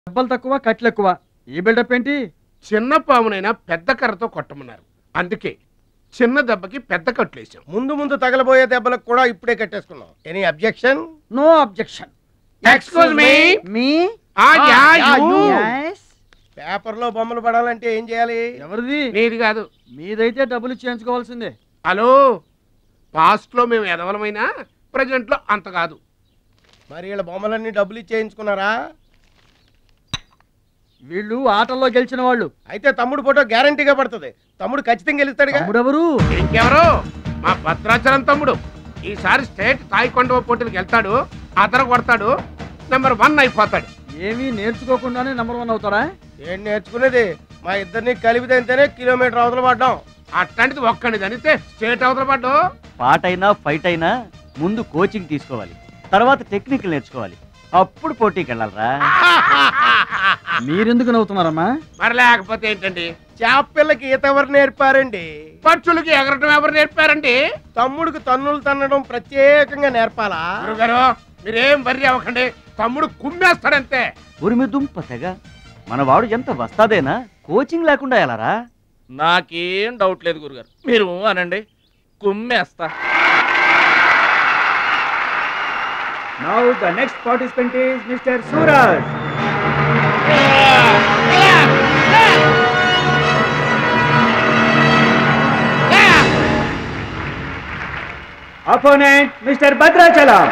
దెబ్బలు తక్కువ కట్లు ఎక్కువ ఈ బిల్డప్ ఏంటి చిన్న పామునైనా పెద్ద కర్రతో కొట్టమన్నారు అందుకే చిన్న దెబ్బకి పెద్ద కట్లేసాం ముందు ముందు తగలబోయే దెబ్బలకు కూడా ఇప్పుడే కట్టేసుకున్నాం any objection no objection excuse me మీ పేపర్ లో బొమ్మలు పడాలంటే ఏం చేయాలి ఎవరిది నీది కాదు మీదైతే డబ్బులు చేయించుకోవాల్సిందే హలో పాస్ట్ లో మేము ఎదవలమైనా ప్రజెంట్ లో అంత కాదు మరి వీళ్ళ బొమ్మలన్నీ డబ్బులు ఇచ్చేయించుకున్నారా వీళ్ళు ఆటల్లో గెలిచిన వాళ్ళు అయితే తమ్ముడు ఫోటో గ్యారంటీగా పడుతుంది తమ్ముడు ఖచ్చితంగా గెలుస్తాడుగా తమ్ముడెవరు ఇంకెవరు మా భద్రాచలం తమ్ముడు ఈసారి స్టేట్ తాయికొండ పోటీలకు వెళ్తాడు అదర కొడతాడు నెంబర్ వన్ అయిపోతాడు ఏమీ నేర్చుకోకుండానే నెంబర్ వన్ అవుతాడా ఏం నేర్చుకునేది మా ఇద్దరిని కలిపితేనే కిలోమీటర్ అవతల పడ్డాం అట్లాంటిది ఒక్కడిది అనితే స్టేట్ అవతల పడ్డు పాట అయినా ఫైట్ అయినా ముందు కోచింగ్ తీసుకోవాలి తర్వాత టెక్నిక్ నేర్చుకోవాలి అప్పుడు పోటీకి వెళ్ళాలరా మీరెందుకు నవ్వుతున్నారమ్మా మరి లేకపోతే ఏంటండి చేప పిల్లకి ఈత ఎవరు నేర్పారండి పక్షులకి ఎగరటం ఎవరు నేర్పారండి తమ్ముడికి తన్నులు తన్నడం ప్రత్యేకంగా నేర్పాలా గురుగారు మీరేం వర్రి అవ్వకండి తమ్ముడు కుమ్మేస్తాడంతే ఉరిమి దుంప తెగ మన వాడు ఎంత వస్తాదేనా కోచింగ్ లేకుండా ఎలారా నాకేం డౌట్ లేదు గురుగారు మీరు అనండి కుమ్మేస్తా now the next participant is mister Suraj opponent mister Bhadrachalam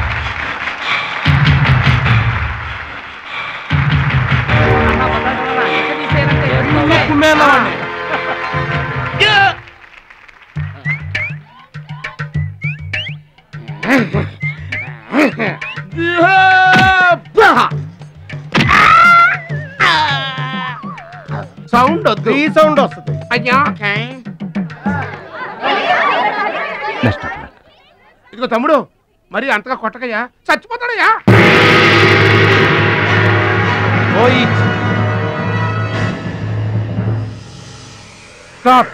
sound వద్దు ఈ సౌండ్ వస్తుంది అయ్యా ఇదిగో తమ్ముడు మరి అంతగా కొట్టకయ్యా చచ్చిపోతాడయ్యా స్టాప్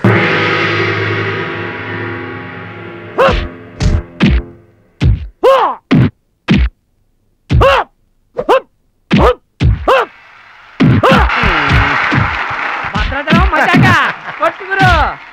భద్రాచలం మజాక పట్టుకురు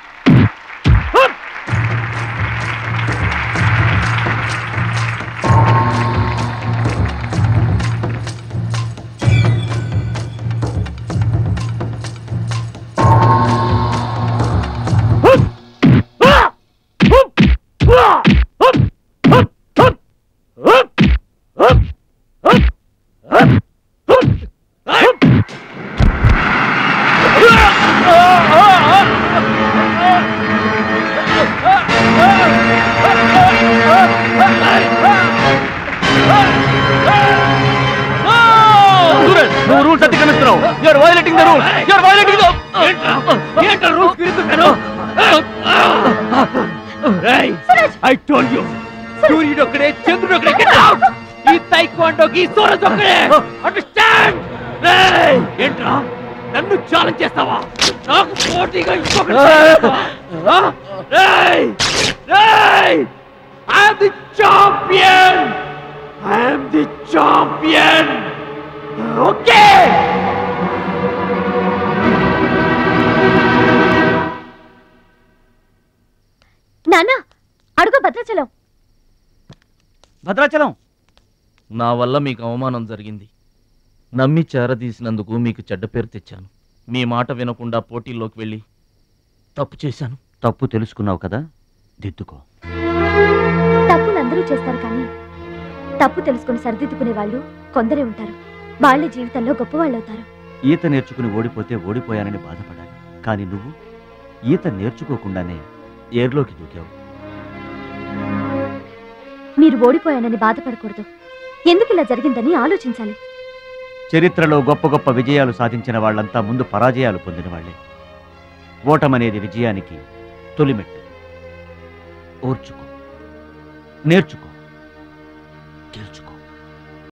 నువ్వు రూల్స్ అతిక్రమిస్తున్నావు you are violating the rules you are violating the ఏంటో రూల్స్ తిరుగుతున్నాను ఐ టోల్డ్ యు సూర్యుడు ఒక్కడే చంద్రుడు ఒక్కడే గెట్ అవుట్ ఈ తైక్వాండోకి సూరజ్ ఒక్కడే అండర్స్టాండ్ ఏంట్రా నన్ను ఛాలెంజ్ చేస్తావా నాకు పోటీగా ఇంకొకటి I'm the champion I'm the champion okay నాన్న అడుగు భద్రాచలం భద్రాచలం నా వల్ల మీకు అవమానం జరిగింది నమ్మి చేరదీసినందుకు మీకు చెడ్డ పేరు తెచ్చాను మీ మాట వినకుండా పోటీల్లోకి వెళ్ళి తప్పు చేశాను తప్పు తెలుసుకున్నావు కదా దిద్దుకో తప్పులు అందరూ చేస్తారు కానీ తప్పు తెలుసుకుని సరిదిద్దుకునే వాళ్ళు కొందరే ఉంటారు వాళ్ళ జీవితంలో గొప్పవాళ్ళు అవుతారు ఈత నేర్చుకుని ఓడిపోతే ఓడిపోయానని బాధపడాలి కానీ నువ్వు ఈత నేర్చుకోకుండానే ఏర్లోకి దూకావు మీరు ఓడిపోయానని బాధపడకూడదు ఎందుకు ఇలా జరిగిందని ఆలోచించాలి చరిత్రలో గొప్ప గొప్ప విజయాలు సాధించిన వాళ్ళంతా ముందు పరాజయాలు పొందిన వాళ్ళే ఓటమనేది విజయానికి తొలిమెట్టు ఓర్చుకో నేర్చుకో గెలుచుకో